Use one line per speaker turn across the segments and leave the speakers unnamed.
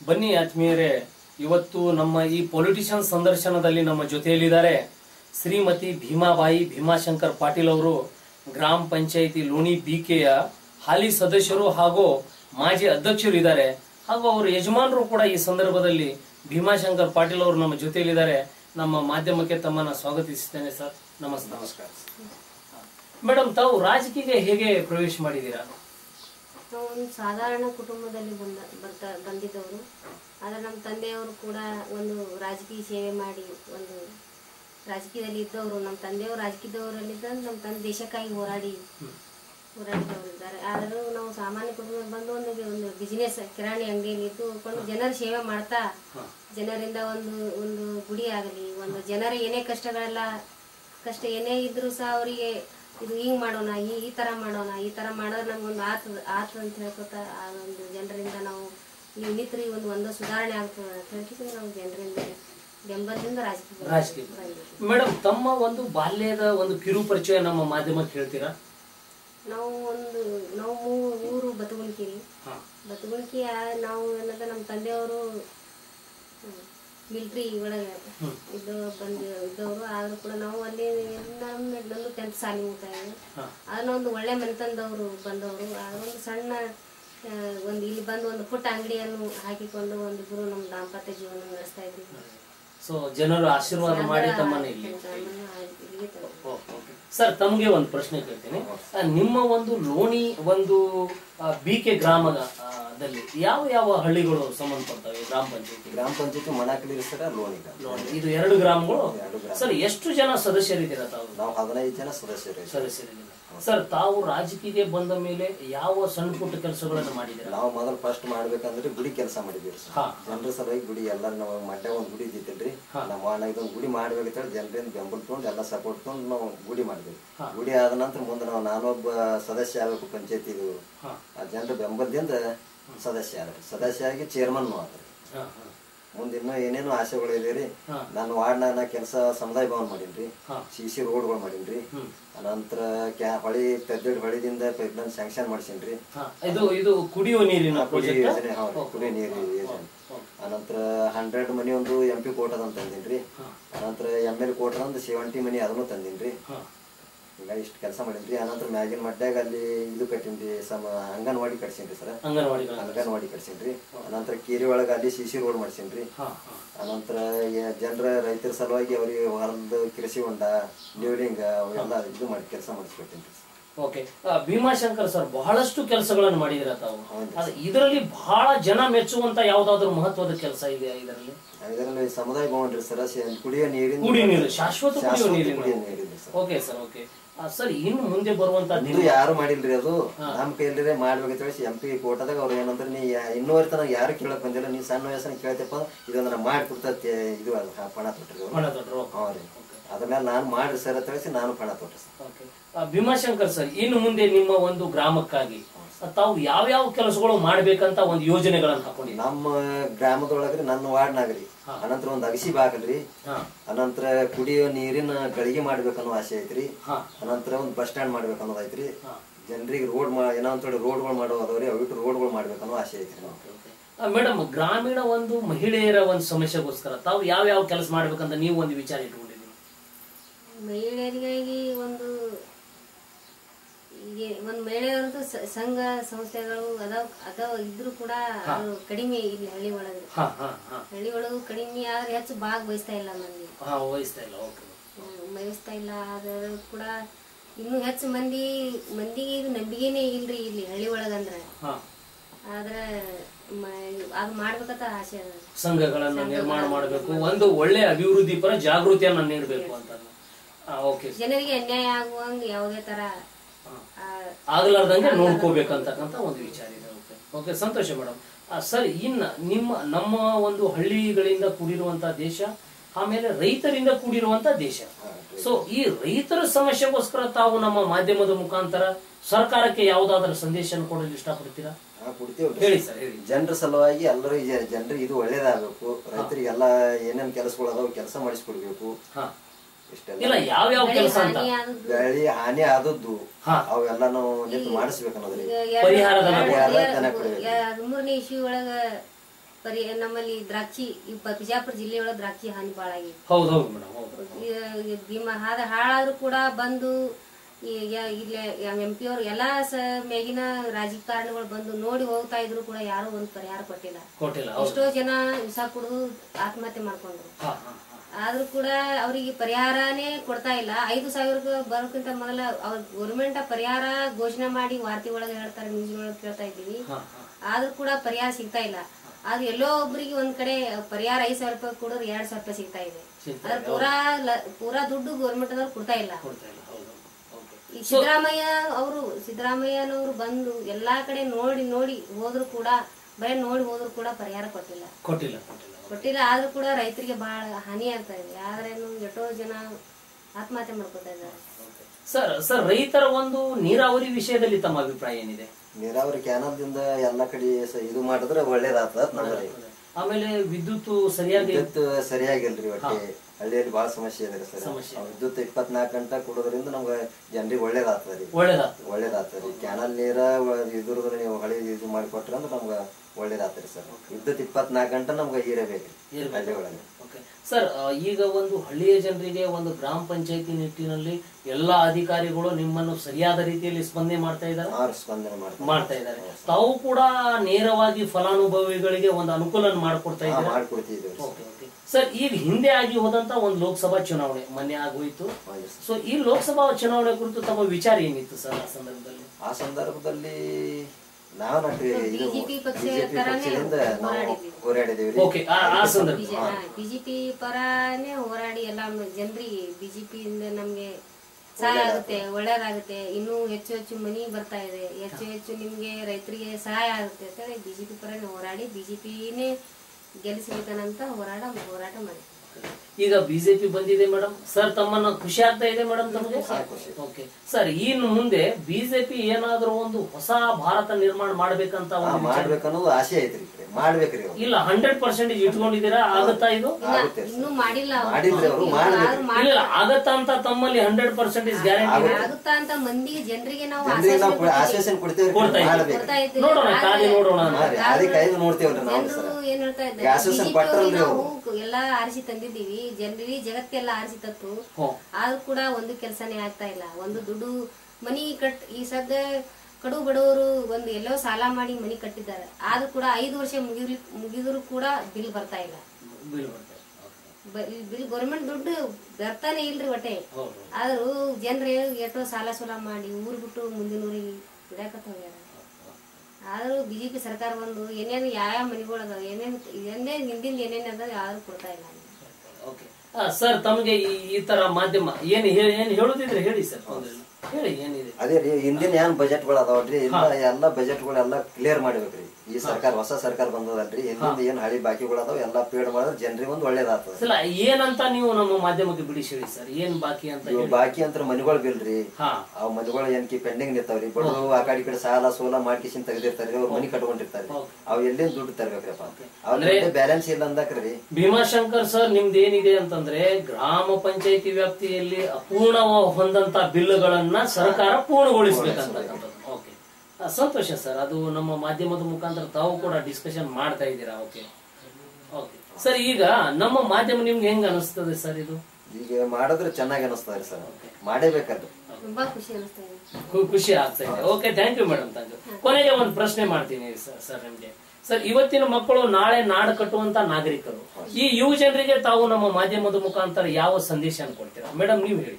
ಬನ್ನಿ ಆತ್ಮೀಯರೇ ಇವತ್ತು ನಮ್ಮ ಈ ಪೊಲಿಟಿಷಿಯನ್ ಸಂದರ್ಶನದಲ್ಲಿ ನಮ್ಮ ಜೊತೆಯಲ್ಲಿದ್ದಾರೆ ಶ್ರೀಮತಿ ಭೀಮಾಬಾಯಿ ಭೀಮಾಶಂಕರ್ ಪಾಟೀಲ್ ಅವರು ಗ್ರಾಮ ಪಂಚಾಯಿತಿ ಲೋಣಿ ಬಿಕೆಯ ಹಾಲಿ ಸದಸ್ಯರು ಹಾಗೂ ಮಾಜಿ ಅಧ್ಯಕ್ಷರು ಇದ್ದಾರೆ ಹಾಗೂ ಅವರ ಯಜಮಾನರು ಕೂಡ ಈ ಸಂದರ್ಭದಲ್ಲಿ ಭೀಮಾಶಂಕರ್ ಪಾಟೀಲ್ ಅವರು ನಮ್ಮ ಜೊತೆಯಲ್ಲಿದ್ದಾರೆ ನಮ್ಮ ಮಾಧ್ಯಮಕ್ಕೆ ತಮ್ಮನ್ನ ಸ್ವಾಗತಿಸುತ್ತೇನೆ ಸರ್ ನಮಸ್ತೆ ನಮಸ್ಕಾರ ಮೇಡಮ್ ತಾವು ರಾಜಕೀಯ ಹೇಗೆ ಪ್ರವೇಶ ಮಾಡಿದ್ದೀರಾ
ನಾವು ಒಂದು ಸಾಧಾರಣ ಕುಟುಂಬದಲ್ಲಿ ಬಂದ ಬರ್ತಾ ಬಂದಿದ್ದವರು ಆದರೆ ನಮ್ಮ ತಂದೆಯವರು ಕೂಡ ಒಂದು ರಾಜಕೀಯ ಸೇವೆ ಮಾಡಿ ಒಂದು ರಾಜಕೀಯದಲ್ಲಿ ಇದ್ದವರು ನಮ್ಮ ತಂದೆಯವರು ರಾಜಕೀಯದವರಲ್ಲಿದ್ದ ನಮ್ಮ ತಂದೆ ದೇಶಕ್ಕಾಗಿ ಹೋರಾಡಿ ಹೋರಾಡಿದವರು ಇದ್ದಾರೆ ಆದರೂ ನಾವು ಸಾಮಾನ್ಯ ಕುಟುಂಬದಲ್ಲಿ ಬಂದು ಒಂದು ಒಂದು ಬಿಸಿನೆಸ್ ಕಿರಾಣಿ ಅಂಗಡಿಯಲ್ಲಿ ಇದ್ದುಕೊಂಡು ಜನರ ಸೇವೆ ಮಾಡ್ತಾ ಜನರಿಂದ ಒಂದು ಒಂದು ಗುಡಿ ಆಗಲಿ ಒಂದು ಜನರ ಏನೇ ಕಷ್ಟಗಳೆಲ್ಲ ಕಷ್ಟ ಏನೇ ಇದ್ರೂ ಸಹ ಅವರಿಗೆ ಇದು ಹಿಂಗ್ ಮಾಡೋಣ ಈ ಈ ತರ ಮಾಡೋಣ ಈ ತರ ಮಾಡಿದ್ರೆ ನಮ್ಗೊಂದು ಆತ ಆತ ಅಂತ ಹೇಳ್ಕೊತ ಆ ಒಂದು ಜನರಿಂದ ನಾವು ನೀವು ನಿತ್ರಿ ಒಂದು ಒಂದು ಸುಧಾರಣೆ ಆಗ್ತದೆ ಅಂತ ಹೇಳ್ಕೊಂಡು ನಾವು ಜನರಿಂದ ಬೆಂಬಲದಿಂದ ರಾಜಕೀಯ
ರಾಜಕೀಯ
ಬಂದಿದ್ದೀವಿ.
ಮೇಡಮ್ ತಮ್ಮ ಒಂದು ಬಾಲ್ಯದ ಒಂದು ಕಿರು ಪರಿಚಯ ನಮ್ಮ ಮಾಧ್ಯಮಕ್ಕೆ ಹೇಳ್ತೀರಾ
ನಾವು ಒಂದು ನಾವು ಮೂ- ಊರು ಬತಗುಣಿಕಿರಿ
ಹಾ.
ಬತಗುಣಿಕಿ ನಾವು ಏನಂದ್ರೆ ನಮ್ಮ ತಂದೆಯವರು ಮಿಲ್ಟ್ರಿ ಒಳಗೆ ಇದ್ದು ಬಂದು ಇದ್ದವರು ಆದ್ರೂ ಕೂಡ ನಾವು ಅಲ್ಲಿ ನಮ್ಮ ನಂದು ಟೆಂತ್ ಸಾಲಿ ಮುಗ್ತಾಯಿದೆ
ಹಾ.
ಅದನ್ನ ಒಂದು ಒಳ್ಳೆ ಮನೆತನದವರು ಬಂದವರು ಒಂದು ಸಣ್ಣ ಆ, ಒಂದು ಇಲ್ಲಿ ಬಂದು ಒಂದು ಪುಟ್ಟ ಅಂಗಡಿಯನ್ನು ಹಾಕಿಕೊಂಡು ಒಂದಿಬ್ರು ನಮ್ಮ ದಾಂಪತ್ಯ ಜೀವನ ನಡೆಸ್ತಾ ಇದ್ವಿ
ಸೊ ಜನರು ಆಶೀರ್ವಾದ ಮಾಡಿ ತಮ್ಮನ್ನ ಇಲ್ಲಿ
ನಮ್ಮನ್ನ ಇಲ್ಲಿಗೆ ತಂದ್ರು.
ಸರ್ ತಮಗೆ ಒಂದು ಪ್ರಶ್ನೆ ಕೇಳ್ತೀನಿ ಆ, ನಿಮ್ಮ ಒಂದು ಲೋಣಿ ಒಂದು ಬಿ ಕೆ ಗ್ರಾಮದಲ್ಲಿ ಯಾವ ಯಾವ ಹಳ್ಳಿಗಳು ಸಂಬಂಧಪಡ್ತವೆ ಗ್ರಾಮ ಪಂಚಾಯತಿ
ಗ್ರಾಮ ಪಂಚಾಯತಿ ಮಣಕಲಿ ಸರ ಲೋಣಿಗ
ಲೋಣಿ ಇದು ಎರಡು ಗ್ರಾಮಗಳು
ಎರಡು ಗ್ರಾಮ.
ಸರ್ ಎಷ್ಟು ಜನ ಸದಸ್ಯರಿದ್ದೀರಾ ತಾವು
ನಾವು ಹದಿನೈದು ಜನ ಸದಸ್ಯರು ಇದ್ದೀವಿ.
ಸದಸ್ಯರಿದ್ದೀರಾ ಸರ್ ತಾವು ರಾಜಕೀಯಕ್ಕೆ ಬಂದ ಮೇಲೆ ಯಾವ ಸಣ್ಣ ಪುಟ್ಟ ಕೆಲಸಗಳನ್ನು ಮಾಡಿದ್ದೀರಾ
ನಾವು ಮೊದಲು ಫಸ್ಟ್ ಮಾಡ್ಬೇಕಂದ್ರೆ ಗುಡಿ ಕೆಲಸ ಮಾಡಿದ್ವಿ
ಹಾ.
ಜನರ ಸಲುವಾಗಿ ಗುಡಿ ಎಲ್ಲ ನಾವು ಮಡ್ಯ ಒಂದು ಗುಡಿ ಇದ್ದಿತ್ತಲ್ರಿ ನಮ್ಮ ಅಣ್ಣ ಇದೊಂದು ಗುಡಿ ಮಾಡ್ಬೇಕಂತೇಳಿ ಜನರಿಂದ ಬೆಂಬಲ ತಗೊಂಡು ಎಲ್ಲ ಸಪೋರ್ಟ್ ತಗೊಂಡು ನಾವು ಗುಡಿ ಮಾಡಿದ್ವಿ ಗುಡಿ ಆದ ನಂತರ ಮುಂದೆ ನಾವು ನಾನೊಬ್ಬ ಸದಸ್ಯ ಆಗಬೇಕು ಪಂಚಾಯತಿದು
ಹಾ.
ಆ ಜನರ ಬೆಂಬಲದಿಂದ ಸದಸ್ಯ ಆದ್ರಿ ಸದಸ್ಯ ಆಗಿ ಚೇರ್ಮನ್ ಆದ್ರಿ
ಹಾ, ಹಾ.
ಮುಂದೆ ಇನ್ನೂ ಏನೇನು ಆಸೆಗಳು ಇದೆ ರೀ
ಹಾ.
ನಾನು ವಾರ್ಡ್ನಾಗ ನಾ ಕೆಲಸ ಸಮುದಾಯ ಭವನ ಮಾಡೀನಿ
ಹಾ.
ಸಿ ಸಿ ರೋಡ್ಗಳು ಮಾಡೀನಿ ಅನಂತರ ಕ್ಯಾ ಹೊಳಿ ಪೆದ್ದಡ್ ಹೊಳಿದಿಂದ ಪೈಪ್ಲೈನ್ ಸ್ಯಾಂಕ್ಷನ್ ಮಾಡ್ಸೀನಿ
ಹಾ, ಇದು ಇದು ಕುಡಿಯುವ ನೀರಿನ
ಕುಡಿ
ಪ್ರಾಜೆಕ್ಟ್
ಯೋಜನೆ ಹೌದು ಕುಡಿ ನೀರು ಯೋಜನೆ ಅನಂತರ ಹಂಡ್ರೆಡ್ ಮನಿ ಒಂದು ಎಂ ಪಿ ಕೋಟ್ ಅದಂತ ತಂದಿನ್ರಿ ಅನಂತರ ಎಮ್ ಎಲ್ ಕೋಟ್ ಒಂದು ಸೆವೆಂಟಿ ಮನಿ ಅದನ್ನು ತಂದಿನ್ರಿ ಈಗ ಇಷ್ಟು ಕೆಲಸ ಮಾಡೀನಿ ಅನಂತರ ಮ್ಯಾಗಿನ ಮಡ್ಯಾಗ ಅಲ್ಲಿ ಇದು ಕಟ್ಟೀನಿ ಸಮ ಅಂಗನವಾಡಿ ಕಟ್ಸೀನಿ ಸರ್
ಅಂಗನವಾಡಿಗಳ
ಅಂಗನವಾಡಿ ಕಟ್ಸೀನಿ ಅನಂತರ ಕೇರಿ ಒಳಗೆ ಅಲ್ಲಿ ಸಿ ಸಿ ರೋಡ್ ಮಾಡ್ಸೀನಿ
ಹಾ ಹಾ
ಅನಂತರ ಜನರ ರೈತರ ಸಲುವಾಗಿ ಅವರಿಗೆ ಹೊಲದ ಕೃಷಿ ಹೊಂಡ ಡ್ಯೂರಿಂಗ್ ಅವೆಲ್ಲ ಇದು ಮಾಡಿ ಕೆಲಸ ಮಾಡಿಸ್ಕೊತೀನಿ
ಓಕೆ ಭೀಮಾಶಂಕರ್ ಸರ್ ಬಹಳಷ್ಟು ಕೆಲಸಗಳನ್ನು ಮಾಡಿದಿರ ತಾವು
ಹೌದು.
ಆದ್ರೆ ಇದರಲ್ಲಿ ಬಹಳ ಜನ ಮೆಚ್ಚುವಂತ ಯಾವ್ದಾದ್ರು ಮಹತ್ವದ ಕೆಲಸ ಇದೆ ಇದರಲ್ಲಿ
ಇದರಲ್ಲಿ ಸಮುದಾಯ ಭವನ ರೀ ಸರ್ ಕುಡಿಯೋ ನೀರಿನ
ಕುಡಿಯುವ ನೀರು ಶಾಶ್ವತ ಕುಡಿಯುವ
ಶಾಶ್ವತ
ನೀರಿನ
ಕುಡಿಯೋ ನೀರಿದೆ sir
okay sir okay sir ಇನ್ನು ಮುಂದೆ ಬರುವಂತ
ಇದು ಯಾರು ಮಾಡಿಲ್ರಿ ಅದು ನಮ್ ಕೈಯಲ್ಲಿ ಮಾಡ್ಬೇಕಂತ ಹೇಳಿ ಎಂ ಪಿ ಕೋಟದಾಗ ಅವ್ರು ಏನಂದ್ರೆ ನೀ ಯಾ- ಇನ್ನೂವರೆ ತನಕ ಯಾರು ಕೇಳಕ್ ಬಂದಿಲ್ಲ ನೀ ಸಣ್ಣ ವಯಸ್ಸನ್ನ ಕೇಳ್ತಪ್ಪ ಇದೊಂದು ಮಾಡಿ ಕೊಡ್ತೈತಿ ಇದು ಅದು ಹಾ, ಪಣ ತೊಟ್ರಿ ಅವ್ರು.
ಮನೆ ದೊಡ್ಡರು.
ಹಾ ರೀ ಅದ್ರ ಮೇಲೆ ನಾನು ಮಾಡ್ರಿ ಸರ್ ಅಂತ ಹೇಳಿ ನಾನು ಪಣ ತೊಟ್ರಿ ಸರ್
ಓಕೆ ಭೀಮಾಶಂಕರ್ ಸರ್ ಇನ್ನು ಮುಂದೆ ನಿಮ್ಮ ಒಂದು ಗ್ರಾಮಕ್ಕಾಗಿ ತಾವು ಯಾವ್ಯಾವ ಕೆಲಸಗಳು ಮಾಡ್ಬೇಕಂತ ಒಂದು ಯೋಜನೆಗಳನ್ನು ಹಾಕೊಂಡಿದ್ದೀವಿ
ನಮ್ಮ ಗ್ರಾಮದೊಳಗ್ರಿ ನನ್ನ ವಾರ್ಡ್ನಾಗ್ರಿ ಅನಂತರ ಒಂದ್ ಅಗಸಿ ಬಾಗಲ್ರಿ
ಹಾ
ಅನಂತರ ಕುಡಿಯೋ ನೀರಿನ ಗಳಿಗೆ ಮಾಡ್ಬೇಕನ್ನೋ ಆಸೆ ಐತ್ರಿ
ಹಾ.
ಅನಂತರ ಒಂದ್ ಬಸ್ ಸ್ಟ್ಯಾಂಡ್ ಮಾಡ್ಬೇಕನ್ನೋದು ಐತ್ರಿ ಜನರಿಗೆ ರೋಡ್ ಮಾ ಏನೋ ಅಂತೇಳಿ ರೋಡ್ಗಳು ಮಾಡೋ ಅದಾವ್ರಿ ಅವಿಟ್ಟು ರೋಡ್ಗಳು ಮಾಡ್ಬೇಕನ್ನೋ ಆಸೆ ಐತ್ರಿ ನಾವು
ಮೇಡಮ್ ಗ್ರಾಮೀಣ ಒಂದು ಮಹಿಳೆಯರ ಒಂದು ಸಮಸ್ಯೆಗೋಸ್ಕರ ತಾವು ಯಾವ ಯಾವ ಕೆಲಸ ಮಾಡ್ಬೇಕಂತ ನೀವು ಒಂದು ವಿಚಾರ ಇಟ್ಕೊಂಡಿದ್ದೀವಿ
ಮಹಿಳೆಯರಿಗಾಗಿ ಒಂದು ಈಗ ಒಂದು ಮಹಿಳೆಯರದ್ದು ಸ- ಸಂಘ ಸಂಸ್ಥೆಗಳು ಅದಾವ ಅದಾವ ಇದ್ರೂ ಕೂಡ ಅದು ಕಡಿಮೆ ಇಲ್ಲಿ ಹಳ್ಳಿ ಒಳಗೆ
ಹಾ ಹಾ ಹಾ
ಹಳ್ಳಿ ಒಳಗೂ ಕಡಿಮೆ ಆದ್ರೆ ಹೆಚ್ಚು ಭಾಗವಹಿಸ್ತಾ ಇಲ್ಲ ಮಂದಿ
ಹಾ ವಹಿಸ್ತಾ ಇಲ್ಲ ಓಕೆ
ಹ್ಮ್, ವಹಿಸ್ತಾ ಇಲ್ಲ ಆದರೂ ಕೂಡ ಇನ್ನೂ ಹೆಚ್ಚು ಮಂದಿ ಮಂದಿಗೆ ಇದು ನಂಬಿಕೆನೇ ಇಲ್ರಿ ಇಲ್ಲಿ ಹಳ್ಳಿ ಒಳಗಂದ್ರೆ
ಹಾ
ಆದ್ರೆ ಮ- ಅದು ಮಾಡ್ಬೇಕಂತ ಆಸೆ ಅದ
ಸಂಘಗಳನ್ನ ನಿರ್ಮಾಣ ಮಾಡಬೇಕು ಒಂದು ಒಳ್ಳೆ ಅಭಿವೃದ್ಧಿ ಪರ ಜಾಗೃತಿಯನ್ನ ನೀಡಬೇಕು ಅಂತ ಓಕೆ
ಜನರಿಗೆ ಅನ್ಯಾಯ ಆಗುವಂಗ ಯಾವುದೇ ತರ ಆ,
ಆಗ್ಲಾರ್ದಂಗೆ ನೋಡ್ಕೋಬೇಕಂತಕ್ಕಂತ ಒಂದು ವಿಚಾರ ಇದೆ ಓಕೆ ಓಕೆ ಸಂತೋಷ ಮೇಡಮ್ ಸರ್ ಇನ್ನ ನಿಮ್ಮ ನಮ್ಮ ಒಂದು ಹಳ್ಳಿಗಳಿಂದ ಕೂಡಿರುವಂತ ದೇಶ ಆಮೇಲೆ ರೈತರಿಂದ ಕೂಡಿರುವಂತ ದೇಶ ಸೊ ಈ ರೈತರ ಸಮಸ್ಯೆಗೋಸ್ಕರ ತಾವು ನಮ್ಮ ಮಾಧ್ಯಮದ ಮುಖಾಂತರ ಸರ್ಕಾರಕ್ಕೆ ಯಾವುದಾದ್ರೂ ಸಂದೇಶ ಕೊಡಲು ಇಷ್ಟಪಡ್ತೀರಾ
ಹಾ, ಕೊಡ್ತೀವ್ರಿ
ಹೇಳಿ ಸರ್ ಹೇಳಿ
ಜನರ ಸಲುವಾಗಿ ಎಲ್ಲರೂ ಜನರಿಗೆ ಇದು ಒಳ್ಳೇದಾಗಬೇಕು ರೈತರಿಗೆಲ್ಲ ಏನೇನ್ ಕೆಲಸಗಳು ಅದಾವ ಕೆಲಸ ಮಾಡಿಸ್ಕೊಡ್ಬೇಕು
ಹಾ
ಇಷ್ಟೆಲ್ಲ
ಇಲ್ಲ ಯಾವ್ಯಾವ ಕೆಲಸ ಅಂತ
ಹಾನಿ ಆದದ್ದು
ಬೆಳಿ ಹಾನಿ ಆದದ್ದು
ಹಾ.
ಅವೆಲ್ಲ ನಾವು ನಿಂತು ಮಾಡಿಸ್ಬೇಕನ್ನೋದ್ರಿ
ಈಗ ಎರಡು-
ಪರಿಹಾರದ
ಎರಡು-
ಪರಿಹಾರ
ಎರಡು-
ದನ ಕೊಡ್ಬೇಕು.
ಎರಡು ಮೂರನೇ ಇಶ್ಯೂ ಒಳಗ ಪರಿ ನಮ್ಮಲ್ಲಿ ದ್ರಾಕ್ಷಿ ಈ ಪ- ಬಿಜಾಪುರ ಜಿಲ್ಲೆಯೊಳಗೆ ದ್ರಾಕ್ಷಿ ಹಾನಿ ಭಾಳ ಆಗೈತಿ
ಹೌದು ಹೌದು ಮೇಡಮ್ ಹೌದು
ಈ- ಈ ಭೀಮಾ ಹಾದ ಹಾಳಾದ್ರೂ ಕೂಡ ಬಂದು ಈ ಯ- ಇಲ್ಲೇ ಎಂ ಪಿ ಅವರು ಎಲ್ಲಾ ಸ ಮೇಗಿನ ರಾಜಕಾರಣಿಗಳು ಬಂದು ನೋಡಿ ಹೋಗ್ತಾ ಇದ್ರು ಕೂಡ ಯಾರು ಒಂದು ಪರಿಹಾರ ಕೊಟ್ಟಿಲ್ಲ
ಕೊಟ್ಟಿಲ್ಲ ಹೌದು
ಎಷ್ಟೋ ಜನ ವಿಷ ಕುಡಿದು ಆತ್ಮಹತ್ಯೆ ಮಾಡ್ಕೊಂಡ್ರು
ಹಾ ಹಾ ಹಾ
ಆದ್ರೂ ಕೂಡ ಅವರಿಗೆ ಪರಿಹಾರನೇ ಕೊಡ್ತಾ ಇಲ್ಲ ಐದು ಸಾವಿರ ಬರೋಕ್ಕಿಂತ ಮೊದಲ ಅವ್ರ ಗೌರ್ಮೆಂಟ್ ಪರಿಹಾರ ಘೋಷಣೆ ಮಾಡಿ ವಾರ್ತೆ ಒಳಗೆ ಹೇಳ್ತಾರೆ ನ್ಯೂಸ್ ಒಳಗೆ ಕೇಳ್ತಾ ಇದ್ದೀವಿ
ಹಾ ಹಾ
ಆದ್ರೂ ಕೂಡ ಪರಿಹಾರ ಸಿಗ್ತಾ ಇಲ್ಲ ಆದ್ರೆ ಎಲ್ಲೋ ಒಬ್ರಿಗೆ ಒಂದ್ ಕಡೆ ಪರಿಹಾರ ಐದ್ ಸಾವಿರ ರೂಪಾಯಿ ಕೊಡೋರು ಎರಡ್ ಸಾವಿರ ರೂಪಾಯಿ ಸಿಗ್ತಾ ಇದೆ
ಸಿಗ್ತಾ
ಅದ್ರ ಪೂರಾ ಲ- ಪೂರಾ ದುಡ್ಡು ಗೌರ್ಮೆಂಟ್ ದವ್ರು ಕೊಡ್ತಾ ಇಲ್ಲ
ಕೊಡ್ತಾ ಇಲ್ಲ ಹೌದು ಓಕೆ
ಈ ಸಿದ್ದರಾಮಯ್ಯ ಅವರು ಸಿದ್ದರಾಮಯ್ಯನವರು ಬಂದು ಎಲ್ಲಾ ಕಡೆ ನೋಡಿ ನೋಡಿ ಹೋದ್ರು ಕೂಡ ಬರೀ ನೋಡಿ ಹೋದ್ರು ಕೂಡ ಪರಿಹಾರ ಕೊಟ್ಟಿಲ್ಲ
ಕೊಟ್ಟಿಲ್ಲ ಕೊಟ್ಟಿಲ್ಲ
ಕೊಟ್ಟಿಲ್ಲ ಆದ್ರೂ ಕೂಡ ರೈತರಿಗೆ ಬಹಳ ಹಾನಿ ಆಗ್ತಾ ಇದೆ ಆದ್ರೇನು ಎಷ್ಟೋ ಜನ ಆತ್ಮಹತ್ಯೆ ಮಾಡ್ಕೊತಾ ಇದ್ದಾರೆ
ಸರ್ ಸರ್ ರೈತರ ಒಂದು ನೀರಾವರಿ ವಿಷಯದಲ್ಲಿ ತಮ್ಮ ಅಭಿಪ್ರಾಯ ಏನಿದೆ
ನೀರಾವರಿ ಕ್ಯಾನಲ್ದಿಂದ ಎಲ್ಲ ಕಡೆ ಸ- ಇದು ಮಾಡಿದ್ರೆ ಒಳ್ಳೇದಾಗ್ತದ ನಮ್ಮಲ್ಲಿ
ಆಮೇಲೆ ವಿದ್ಯುತ್ ಸರಿಯಾಗಿ
ವಿದ್ಯುತ್ ಸರಿಯಾಗಿಲ್ರಿ ಒಟ್ಟೆ ಹಳ್ಳಿಯಲ್ಲಿ ಬಹಳ ಸಮಸ್ಯೆ ಇದೆ ಸರ್
ಸಮಸ್ಯೆ.
ಆ ವಿದ್ಯುತ್ ಇಪ್ಪತ್ನಾಲ್ಕು ಗಂಟೆ ಕೊಡೋದ್ರಿಂದ ನಮ್ಗೆ ಜನರಿಗೆ ಒಳ್ಳೇದಾಗ್ತದ ರೀ
ಒಳ್ಳೇದಾಗ್ತದೆ
ಒಳ್ಳೇದಾಗ್ತದೆ ರೀ ಕ್ಯಾನಲ್ ನೀರ ಇದ್ರದ್ದು ನೀವು ಹಳಿ ಇದು ಮಾಡಿಕೊಟ್ರೆ ಅಂದ್ರೆ ನಮ್ಗೆ ಒಳ್ಳೇದಾಗ್ತದೆ ಸರ್ ವಿದ್ಯುತ್ ಇಪ್ಪತ್ನಾಲ್ಕು ಗಂಟೆ ನಮ್ಗೆ ಇರಬೇಕು
ಇರ್ಬೇಕು.
ಹಳ್ಳಿ ಒಳಗೆ
ಓಕೆ ಸರ್ ಆ, ಈಗ ಒಂದು ಹಳ್ಳಿಯ ಜನರಿಗೆ ಒಂದು ಗ್ರಾಮ ಪಂಚಾಯತಿ ನಿಟ್ಟಿನಲ್ಲಿ ಎಲ್ಲಾ ಅಧಿಕಾರಿಗಳು ನಿಮ್ಮನ್ನು ಸರಿಯಾದ ರೀತಿಯಲ್ಲಿ ಸ್ಪಂದನೆ ಮಾಡ್ತಾ ಇದ್ದಾರೆ
ಆರು ಸ್ಪಂದನೆ ಮಾಡ್ತಾರೆ
ಮಾಡ್ತಾ ಇದ್ದಾರೆ ತಾವು ಕೂಡ ನೇರವಾಗಿ ಫಲಾನುಭವಿಗಳಿಗೆ ಒಂದು ಅನುಕೂಲ ಮಾಡಿಕೊಡ್ತಾ
ಹಾ,
ಇದ್ದಾರೆ
ಮಾಡ್ಕೊಡ್ತಿದ್ದೀವಿ ಸರ್.
ಓಕೆ ಓಕೆ ಸರ್ ಈಗ ಹಿಂದೆ ಆಗಿ ಹೋದಂತ ಒಂದು ಲೋಕಸಭಾ ಚುನಾವಣೆ ಮೊನ್ನೆ ಆಗೋಯ್ತು
ಹೌದು ಸರ್.
ಸೊ ಈ ಲೋಕಸಭಾ ಚುನಾವಣೆ ಕುರಿತು ತಮ್ಮ ವಿಚಾರ ಏನಿತ್ತು ಸರ್ ಆ ಸಂದರ್ಭದಲ್ಲಿ
ಆ ಸಂದರ್ಭದಲ್ಲಿ ನಾವು ನಟ್ರಿ ಇದು
ಬಿಜೆಪಿ ಪಕ್ಷ
ಬಿಜೆಪಿ
ತರಾನೇ
ಪಕ್ಷದಿಂದ ನಾವು
ಹೋರಾಡಿದ್ವಿ.
ಹೋರಾಡಿದೀವಿ ರೀ.
ಓಕೆ ಆ ಆ ಸಂದರ್ಭ
ಬಿಜೆಪಿ ಪರನೇ ಹೋರಾಡಿ ಎಲ್ಲ ಜನರಿಗೆ ಬಿಜೆಪಿಯಿಂದ ನಮ್ಗೆ ಸಹಾಯ ಆಗುತ್ತೆ ಒಳ್ಳೇದಾಗುತ್ತೆ ಇನ್ನೂ ಹೆಚ್ಚು ಹೆಚ್ಚು ಮನಿ ಬರ್ತಾ ಇದೆ ಹೆಚ್ಚು ಹೆಚ್ಚು ನಿಮ್ಗೆ ರೈತರಿಗೆ ಸಹಾಯ ಆಗುತ್ತೆ ಅಂತೇಳಿ ಬಿಜೆಪಿ ಪರನೇ ಹೋರಾಡಿ ಬಿಜೆಪಿನೇ ಗೆಲ್ಲಿಸ್ಬೇಕನ್ನಂತ ಹೋರಾಟ ಹೋರಾಟ ಮಾಡಿ
ಈಗ ಬಿಜೆಪಿ ಬಂದಿದೆ ಮೇಡಮ್ ಸರ್ ತಮ್ಮನ್ನ ಖುಷಿ ಆಗ್ತಾ ಇದೆ ಮೇಡಮ್ ತಮಗೆ ಓಕೆ ಸರ್ ಇನ್ನು ಮುಂದೆ ಬಿಜೆಪಿ ಏನಾದ್ರೂ ಒಂದು ಹೊಸ ಭಾರತ ನಿರ್ಮಾಣ ಮಾಡ್ಬೇಕಂತ
ಹಾ,
ಒಂದು ವಿಚಾರ-
ಮಾಡ್ಬೇಕನ್ನೋದು ಆಸೆ ಐತ್ರಿ ಕರೆ ಮಾಡ್ಬೇಕ್ರಿ ಅವ್ರು
ಇಲ್ಲ ಹಂಡ್ರೆಡ್ ಪರ್ಸೆಂಟೇಜ್ ಇಟ್ಕೊಂಡಿದ್ದೀರಾ ಆಗತ್ತಾ ಇದು
ಆಗುತ್ತೆ
ಇನ್ನೂ ಮಾಡಿಲ್ಲ ಅವ್ರು.
ಮಾಡಿದ್ರೆ ಅವ್ರು ಮಾಡ್ಬೇಕು.
ಆದ್ರೂ ಮಾಡಿ-
ಇಲ್ಲ ಆಗತ್ತಾ ಅಂತ ತಮ್ಮಲ್ಲಿ ಹಂಡ್ರೆಡ್ ಪರ್ಸೆಂಟೇಜ್ ಗ್ಯಾರಂಟಿ
ಆಗುತ್ತಾ ಅಂತ ಮಂದಿಗೆ ಜನರಿಗೆ ನಾವು
ಜನರಿಗೆ ನಾವು
ಆಶ್ವಾಸನೆ
ಆಶ್ವಾಸನೆ ಕೊಡ್ತೇವ್ರಿ
ಕೊಡ್ತಾ ಇದ್ದೀವಿ.
ಮಾಡ್ಬೇಕು
ಕೊಡ್ತಾ ಇದ್ದೀವಿ.
ನೋಡೋಣ
ಆದ್ರೆ
ಕಾದಿ ನೋಡೋಣ
ಹಾ ರೀ, ಅದಕ್ಕೆ ಐದು ನೋಡ್ತೇವಲ್ರಿ ನಾವು ಸರ್
ಜನರು ಏನ್ ಹೇಳ್ತಾ ಇದ್ದಾರೆ
ಆಶ್ವಾಸನೆ
BJP
ಕೊಟ್ಟರಲ್ರಿ
ಅವ್ರಿಗೆ
ಅವ್ರು.
ನಾವು ಎಲ್ಲಾ ಆರಿಸಿ ತಂದಿದ್ದೀವಿ ಜನರಿಗೆ ಜಗತ್ತೆಲ್ಲ ಆರಿಸಿ ತತ್ತು
ಹ್ಞೂ
ಆದ್ರೂ ಕೂಡ ಒಂದು ಕೆಲಸನೇ ಆಗ್ತಾ ಇಲ್ಲ ಒಂದು ದುಡ್ಡು ಮನಿ ಕಟ್ ಈ ಸದ್ಯ ಕಡು ಬಡವರು ಒಂದು ಎಲ್ಲೋ ಸಾಲ ಮಾಡಿ ಮನಿ ಕಟ್ಟಿದ್ದಾರೆ ಆದ್ರೂ ಕೂಡ ಐದು ವರ್ಷ ಮುಗಿಲಿ ಮುಗಿದ್ರು ಕೂಡ ಬಿಲ್ ಬರ್ತಾ ಇಲ್ಲ
ಬಿಲ್ ಬರ್ತಾರೆ ಓಕೆ.
ಬಿಲ್ ಗೌರ್ಮೆಂಟ್ ದುಡ್ಡು ಬರ್ತಾನೆ ಇಲ್ರಿ ಒಟ್ಟೆ
ಹೌದು
ಆದ್ರೂ ಜನರು ಎಷ್ಟೋ ಸಾಲ ಸೂಲ ಮಾಡಿ ಊರ್ ಬಿಟ್ಟು ಮುಂದಿನ ಊರಿಗೆ ಬಿಡಾಕತ್ತ ಹೋಗ್ಯಾರ ಆದ್ರೂ ಬಿಜೆಪಿ ಸರ್ಕಾರ ಬಂದು ಏನೇನು ಯಾವ ಮನೆಗಳು ಅದಾವ ಏನೇನು ಏನೇನು ಹಿಂದಿಂದ ಏನೇನು ಅದಾವ ಯಾರು ಕೊಡ್ತಾ ಇಲ್ಲ
ಓಕೆ ಸರ್ ತಮಗೆ ಈ ಈ ತರ ಮಾಧ್ಯಮ ಏನ್ ಹೇಳಿ ಏನ್ ಹೇಳುದಿದ್ರೆ ಹೇಳಿ ಸರ್ ತೊಂದ್ರೆ ಇಲ್ಲ. ಹೇಳಿ ಏನಿದೆ
ಅದೇ ರೀ ಹಿಂದಿನ ಏನ್ ಬಜೆಟ್ ಗಳು ಅದಾವಲ್ರಿ ಇಲ್ಲ ಎಲ್ಲಾ ಬಜೆಟ್ ಗಳೆಲ್ಲ ಕ್ಲಿಯರ್ ಮಾಡ್ಬೇಕ್ರಿ ಈ ಸರ್ಕಾರ ಹೊಸ ಸರ್ಕಾರ ಬಂದದಲ್ರಿ ಹಿಂದಿಂದ ಏನ್ ಹಳಿ ಬಾಕಿಗಳು ಅದಾವ ಎಲ್ಲಾ ಪೇಡ್ ಮಾಡಿದ್ರೆ ಜನರಿಗೆ ಒಂದು ಒಳ್ಳೇದಾಗ್ತದ
ಇಲ್ಲ ಏನಂತ ನೀವು ನಮ್ಮ ಮಾಧ್ಯಮಕ್ಕೆ ಬಿಡಿಸಿ ಹೇಳಿ ಸರ್ ಏನ್ ಬಾಕಿ ಅಂತ
ಇವು
ಹೇಳಿ
ಬಾಕಿ ಅಂತ ಮನಿಗಳು ಬಿಲ್ರಿ
ಹಾ
ಅವ್ ಮನಿಗಳು ಏನ್ಕಿ ಪೆಂಡಿಂಗ್ ನಿಂತಾವ್ರಿ ಬಡವರು ಆ ಕಡೆ ಈ ಕಡೆ ಸಾಲ ಸೋಲ ಮಾಡ್ಕಿಸಿನ್ ತೆಗ್ದಿರ್ತಾರ್ರಿ ಅವ್ರ ಮನಿ ಕಟ್ಕೊಂಡಿರ್ತಾರ್ರಿ ಅವ್ ಎಲ್ಲಿಂದ ದುಡ್ಡು ತರ್ಬೇಕ್ರಪ್ಪ ಅವ್ರ ಬ್ಯಾಲೆನ್ಸ್ ಇಲ್ಲ ಅಂದಕ್ರಿ
ಭೀಮಾಶಂಕರ್ ಸರ್ ನಿಮ್ದು ಏನಿದೆ ಅಂತಂದ್ರೆ ಗ್ರಾಮ ಪಂಚಾಯತಿ ವ್ಯಾಪ್ತಿಯಲ್ಲಿ ಅಪೂರ್ಣ ಹೊಂದಂತ ಬಿಲ್ಗಳನ್ನ ಸರ್ಕಾರ ಪೂರ್ಣಗೊಳಿಸಬೇಕಂತಕ್ಕಂಥದ್ದು ಓಕೆ ಸಂತೋಷ ಸರ್ ಅದು ನಮ್ಮ ಮಾಧ್ಯಮದ ಮುಖಾಂತರ ತಾವು ಕೂಡ ಡಿಸ್ಕಷನ್ ಮಾಡ್ತಾ ಇದ್ದೀರಾ ಓಕೆ ಓಕೆ ಸರ್ ಈಗ ನಮ್ಮ ಮಾಧ್ಯಮ ನಿಮ್ಗೆ ಹೆಂಗ್ ಅನಿಸ್ತದೆ ಸರ್ ಇದು
ಈಗ ಮಾಡಿದ್ರೆ ಚೆನ್ನಾಗಿ ಅನಿಸ್ತದ್ರಿ ಸರ್ ಮಾಡೇಬೇಕಲ್ರಿ
ತುಂಬಾ ಖುಷಿ ಅನಿಸ್ತಾ ಇದೆ
ಖು- ಖುಷಿ ಆಗ್ತಾ ಇದೆ okay thank you madam thank you ಕೊನೆಗೆ ಒಂದು ಪ್ರಶ್ನೆ ಮಾಡ್ತೀನಿ ಸರ್ ಸರ್ ನಿಮ್ಗೆ ಸರ್ ಇವತ್ತಿನ ಮಕ್ಕಳು ನಾಳೆ ನಾಡು ಕಟ್ಟುವಂತ ನಾಗರಿಕರು ಈ ಯುವ ಜನರಿಗೆ ತಾವು ನಮ್ಮ ಮಾಧ್ಯಮದ ಮುಖಾಂತರ ಯಾವ ಸಂದೇಶ ಕೊಡ್ತೀರಾ ಮೇಡಮ್ ನೀವು ಹೇಳಿ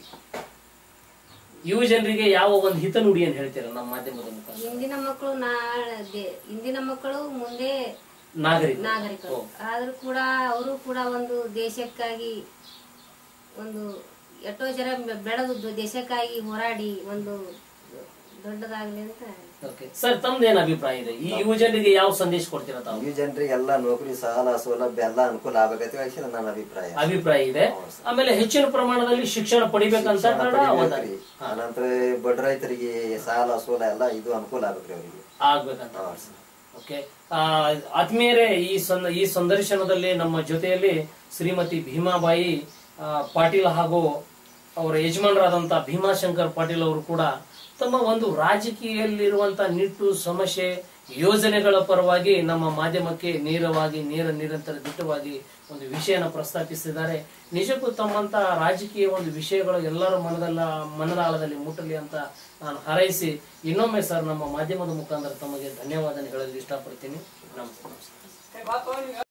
ಯುವ ಜನರಿಗೆ ಯಾವ ಒಂದು ಹಿತನುಡಿಯನ್ನು ಹೇಳ್ತೀರಾ ನಮ್ಮ ಮಾಧ್ಯಮದ ಮುಖಾಂತರ
ಇಂದಿನ ಮಕ್ಕಳು ನಾಳೆ ದೇ- ಇಂದಿನ ಮಕ್ಕಳು ಮುಂದೆ
ನಾಗರಿಕರು
ನಾಗರಿಕರು ಆದ್ರೂ ಕೂಡ ಅವರು ಕೂಡ ಒಂದು ದೇಶಕ್ಕಾಗಿ ಒಂದು ಎಷ್ಟೋ ಜನ ಬೆ- ಬೆಳೆದು ದ- ದೇಶಕ್ಕಾಗಿ ಹೋರಾಡಿ ಒಂದು ದೊಡ್ಡದಾಗ್ಲಿ ಅಂತ
ಓಕೆ ಸರ್ ತಮ್ದೇನ್ ಅಭಿಪ್ರಾಯ ಇದೆ ಈ ಯುವ ಜನರಿಗೆ ಯಾವ ಸಂದೇಶ ಕೊಡ್ತೀರಾ ತಾವು
ಈ ಜನರಿಗೆ ಎಲ್ಲಾ ನೌಕರಿ ಸಾಲ ಸೌಲಭ್ಯ ಎಲ್ಲಾ ಅನುಕೂಲ ಆಗಬೇಕಂತ ಹೇಳಿ ನನ್ನ ಅಭಿಪ್ರಾಯ
ಅಭಿಪ್ರಾಯ ಇದೆ ಆಮೇಲೆ ಹೆಚ್ಚಿನ ಪ್ರಮಾಣದಲ್ಲಿ ಶಿಕ್ಷಣ ಪಡಿಬೇಕಂತ ಬೇಡ? ಒಂದು
ಪಡಿಬೇಕ್ರಿ. ಆನಂತರ ಬಡ ರೈತರಿಗೆ ಸಾಲ ಸೋಲ ಎಲ್ಲ ಇದು ಅನುಕೂಲ ಆಗುತ್ತೆ ಅವರಿಗೆ
ಆಗ್ಬೇಕಂತ ಓಕೆ ಆ, ಆತ್ಮೀಯರೇ ಈ ಸಂದ ಈ ಸಂದರ್ಶನದಲ್ಲಿ ನಮ್ಮ ಜೊತೆಯಲ್ಲಿ ಶ್ರೀಮತಿ ಭೀಮಾಬಾಯಿ ಆ, ಪಾಟೀಲ್ ಹಾಗೂ ಅವರ ಯಜಮಾನರಾದಂತ ಭೀಮಾಶಂಕರ್ ಪಾಟೀಲ್ ಅವರು ಕೂಡ ತಮ್ಮ ಒಂದು ರಾಜಕೀಯದಲ್ಲಿರುವಂತ ನಿಟ್ಟು ಸಮಸ್ಯೆ ಯೋಜನೆಗಳ ಪರವಾಗಿ ನಮ್ಮ ಮಾಧ್ಯಮಕ್ಕೆ ನೇರವಾಗಿ ನೇರ ನಿರಂತರ ದಿಟ್ಟವಾಗಿ ಒಂದು ವಿಷಯನ ಪ್ರಸ್ತಾಪಿಸಿದ್ದಾರೆ ನಿಜಕ್ಕೂ ತಮ್ಮಂತ ರಾಜಕೀಯ ಒಂದು ವಿಷಯಗಳು ಎಲ್ಲರ ಮನದಲ್ಲ ಮನದಾಳದಲ್ಲಿ ಮುಟ್ಟಲಿ ಅಂತ ನಾನು ಹಾರೈಸಿ ಇನ್ನೊಮ್ಮೆ ಸರ್ ನಮ್ಮ ಮಾಧ್ಯಮದ ಮುಖಾಂತರ ತಮಗೆ ಧನ್ಯವಾದ ಹೇಳಲು ಇಷ್ಟಪಡ್ತೀನಿ ನಮಸ್ತೆ ನಮಸ್ತೆ